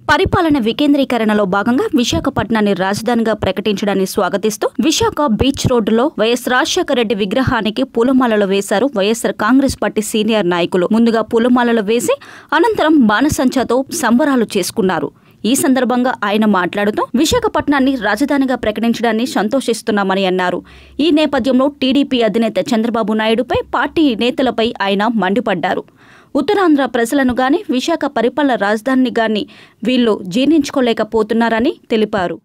పరిపాలన వికేంద్రీకరణలో భాగంగా విశాఖపట్నాన్ని రాజధానిగా ప్రకటించడాన్ని స్వాగతిస్తూ విశాఖ బీచ్ రోడ్డులో వైఎస్ రాజశేఖర రెడ్డి విగ్రహానికి పూలమాలలు వేశారు వైఎస్ఆర్ కాంగ్రెస్ పార్టీ సీనియర్ నాయకులు ముందుగా పూలమాలలు వేసి అనంతరం బాణసంచాతో సంబరాలు చేసుకున్నారు ఈ సందర్భంగా ఆయన మాట్లాడుతూ విశాఖపట్నాన్ని రాజధానిగా ప్రకటించడాన్ని సంతోషిస్తున్నామని అన్నారు ఈ నేపథ్యంలో టీడీపీ అధినేత చంద్రబాబు నాయుడుపై పార్టీ నేతలపై ఆయన మండిపడ్డారు ఉత్తరాంధ్ర ప్రజలను గాని విశాఖ పరిపాలన రాజధానిని గాని వీళ్ళు జీర్ణించుకోలేకపోతున్నారని తెలిపారు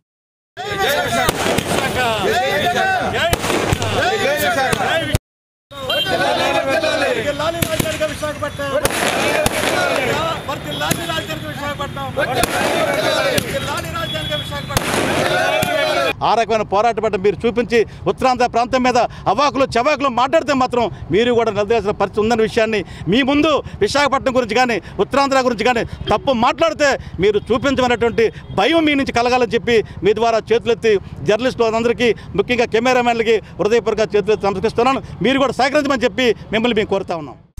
వర్ధిల్లాలి రాజధానిగా విశాఖపట్నం వర్ధిల్లాలి రాజధానిగా విశాఖపట్నం వర్ధిల్లాలి రాజధానిగా విశాఖపట్నం ఆ రకమైన పోరాటపడ్డ మీరు చూపించి ఉత్తరాంధ్ర ప్రాంతం మీద అవాకులు చవాకులు మాట్లాడితే మాత్రం మీరు కూడా నిలదీయాల్సిన పరిస్థితి ఉందన్న విషయాన్ని మీ ముందు విశాఖపట్నం గురించి కానీ ఉత్తరాంధ్ర గురించి కానీ తప్పు మాట్లాడితే మీరు చూపించమనేటువంటి భయం మీ నుంచి కలగాలని చెప్పి మీ ద్వారా చేతులెత్తి జర్నలిస్టులు అందరికీ ముఖ్యంగా కెమెరామెన్లకి హృదయపూర్వక చేతులెత్తి నమస్కరిస్తున్నాను మీరు కూడా సహకరించమని చెప్పి మిమ్మల్ని మేము కోరుతా ఉన్నాం